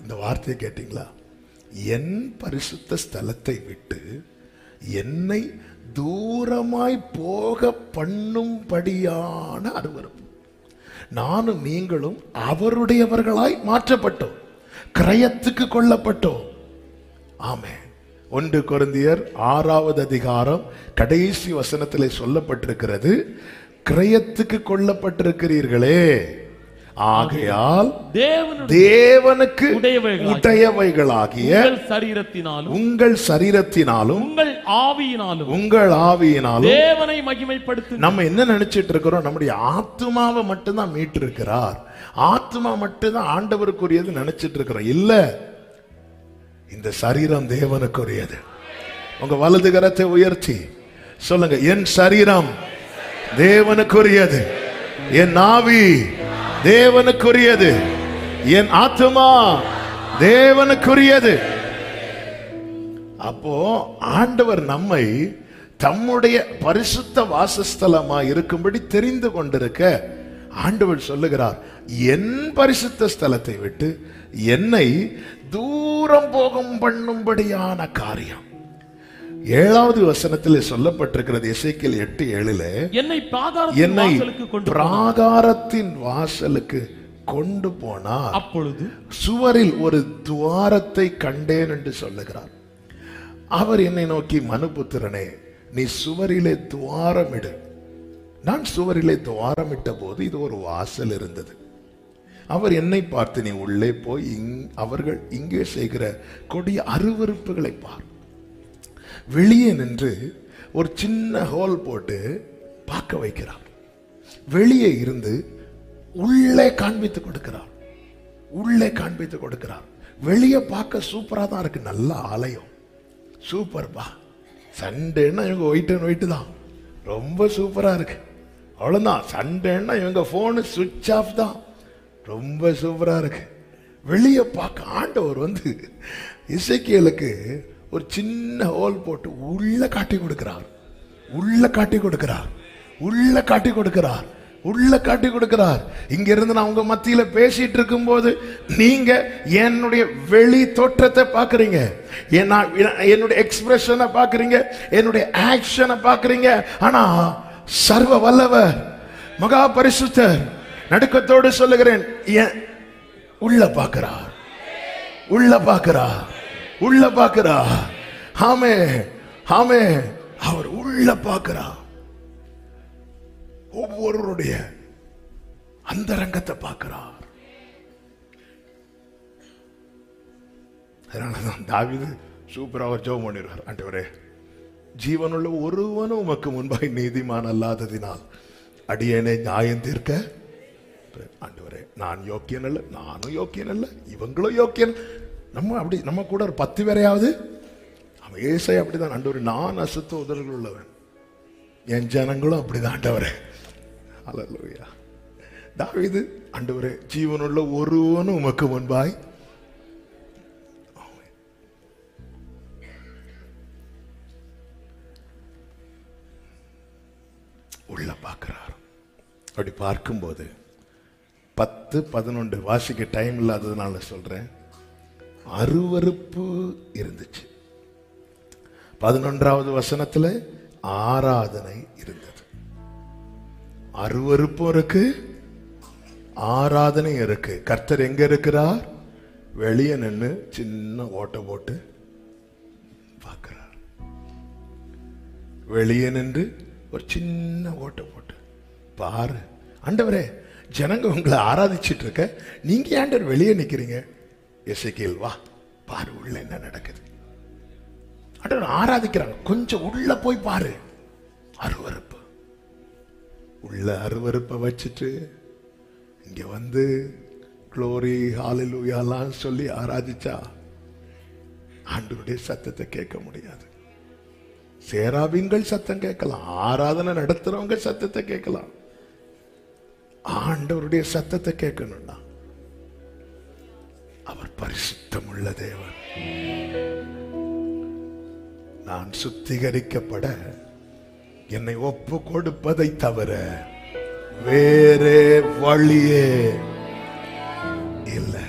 இந்த வார்த்தையை கேட்டீங்களா என் பரிசுத்த ஸ்தலத்தை விட்டு என்னை தூரமாய் போக பண்ணும்படியான அருவருப்பு நானும் நீங்களும் அவருடையவர்களாய் மாற்றப்பட்டோம் கிரயத்துக்கு கொல்லப்பட்டோம் ஆமே ஒன்று கொரிந்தியர் ஆறாவது அதிகாரம் கடைசி வசனத்திலே சொல்லப்பட்டிருக்கிறது கிரயத்துக்கு கொல்லப்பட்டிருக்கிறீர்களே ஆகையால் தேவனுடைய தேவனுக்கு உடையவைகளாகிய உடையவைகளாகிய உங்கள் சரீரத்தினாலும் உங்கள் சரீரத்தினாலும் உங்கள் ஆவியினாலும் உங்கள் ஆவியினாலும் தேவனை மகிமைப்படுத்து நம்ம என்ன நினைச்சிட்டு இருக்கிறோம் நம்முடைய ஆத்மாவை மட்டும்தான் மீட்டு இருக்கிறார் ஆத்மா மட்டும்தான் ஆண்டவருக்குரியது நினைச்சிட்டு இருக்கிறோம் இல்ல இந்த சரீரம் தேவனுக்குரியது உங்க வலது கரத்தை உயர்த்தி சொல்லுங்க என் சரீரம் தேவனுக்குரியது என் ஆவி தேவனுக்குரியது என் ஆத்மா தேவனுக்குரியது அப்போ ஆண்டவர் நம்மை தம்முடைய பரிசுத்த வாசஸ்தலமா இருக்கும்படி தெரிந்து கொண்டிருக்க ஆண்டவர் சொல்லுகிறார் என் பரிசுத்த ஸ்தலத்தை விட்டு என்னை தூரம் போகும் பண்ணும்படியான காரியம் ஏழாவது வசனத்தில் சொல்லப்பட்டிருக்கிறது இசைக்கில் எட்டு ஏழுல என்னை பாதாளத்தின் என்னை வாசலுக்கு கொண்டு போ. பிராகாரத்தின் வாசலுக்கு கொண்டு போனார் அப்பொழுது சுவரில் ஒரு துவாரத்தை கண்டேன் என்று சொல்லுகிறார் அவர் என்னை நோக்கி மனுபுத்திரனே நீ சுவரிலே துவாரமிடு நான் சுவரிலே துவாரமிட்ட போது இது ஒரு வாசல் இருந்தது அவர் என்னை பார்த்து நீ உள்ளே போய் இங்- அவர்கள் இங்கே செய்கிற கொடிய அருவருப்புகளை பார் வெளியே நின்று ஒரு சின்ன ஹோல் போட்டு பார்க்க வைக்கிறார் வெளியே இருந்து உள்ளே காண்பித்து கொடுக்கிறார் உள்ளே காண்பித்து கொடுக்கிறார் வெளியே பார்க்க சூப்பரா தான் இருக்கு நல்ல ஆலயம் சூப்பர் பா சண்டேன்னா இவங்க ஒயிட் அண்ட் ஒயிட் தான் ரொம்ப சூப்பரா இருக்கு அவ்வளவுதான் சண்டேன்னா இவங்க போனு சுவிட்ச் ஆஃப் தான் ரொம்ப சூப்பரா இருக்கு வெளியே பார்க்க ஆண்டவர் வந்து இசைக்கியலுக்கு ஒரு சின்ன ஹோல் போட்டு உள்ள காட்டி கொடுக்கிறார் உள்ள காட்டி கொடுக்கிறார் உள்ள காட்டி கொடுக்கிறார் உள்ள காட்டி கொடுக்கிறார் இங்க இருந்து நான் உங்க மத்தியில பேசிட்டு இருக்கும்போது நீங்க என்னுடைய வெளி தோற்றத்தை பாக்குறீங்க என் நான் என்னுடைய எக்ஸ்பிரஷனை பாக்குறீங்க என்னுடைய ஆக்ஷனை பாக்குறீங்க ஆனா சர்வ வல்லவர் மகா பரிசுத்தர் நடுக்கத்தோடு சொல்லுகிறேன் என் உள்ள பார்க்கிறார் உள்ள பார்க்கிறார் உள்ள பார்க்கிறார் ஆமே ஆமே அவர் உள்ள பார்க்கிறார் ஒவ்வொருவருடைய அந்தரங்கத்தை பார்க்கிறார் அதனாலதான் தாவீது சூப்பரா அவர் ஜெபம் பண்ணிடுவார் ஆண்டவரே ஜீவனுள்ள ஒருவனும் உமக்கு முன்பாய் நீதிமான் அல்லாததினால் அடியேனை நியாயம் தீர்க்க ஆண்டவரே நான் யோக்கியன் அல்ல நானும் யோக்கியன் அல்ல இவங்களும் யோக்கியன் நம்ம அப்படி நம்ம கூட ஒரு பத்து பேரையாவது அவன் ஏசை அப்படிதான் ஆண்டவரே நான் அசுத்த உதல்கள் உள்ளவன் என் ஜனங்களும் அப்படிதான் ஆண்டவரே அல்லேலூயா தாவீது ஆண்டவரே ஜீவனுள்ள ஒருவனும் உமக்கு முன்பாய் உள்ள பார்க்கிறார் அப்படி பார்க்கும்போது பத்து பதினொன்று வாசிக்க டைம் இல்லாததுனால சொல்றேன் அருவருப்பு இருந்துச்சு பதினொன்றாவது வசனத்துல ஆராதனை இருந்தது அருவருப்பும் இருக்கு ஆராதனை இருக்கு கர்த்தர் எங்க இருக்கிறார் வெளியே நின்று சின்ன ஓட்டை போட்டு பார்க்கிறார் வெளியே நின்று ஒரு சின்ன ஓட்டை போட்டு பாரு ஆண்டவரே ஜனங்க உங்களை ஆராதிச்சிட்டு இருக்க நீங்க ஆண்டவர் வெளியே நிக்கிறீங்க எசைக்கேல் வா பாரு உள்ள என்ன நடக்குது ஆண்டவர் ஆராதிக்கிறாங்க கொஞ்சம் உள்ள போய் பாரு அருவருப்பு உள்ள அருவருப்பை வச்சுட்டு இங்க வந்து க்ளோரி ஹாலிலூயாலாம் சொல்லி ஆராதிச்சா ஆண்டவருடைய சத்தத்தை கேட்க முடியாது சேராபீன்கள் சத்தம் கேட்கலாம் ஆராதனை நடத்துறவங்க சத்தத்தை கேட்கலாம் ஆண்டவருடைய சத்தத்தை கேட்கணும்னா அவர் பரிசுத்தம் உள்ள தேவன் நான் சுத்திகரிக்கப்பட என்னை ஒப்பு கொடுப்பதை தவிர வேறே வழியே இல்லை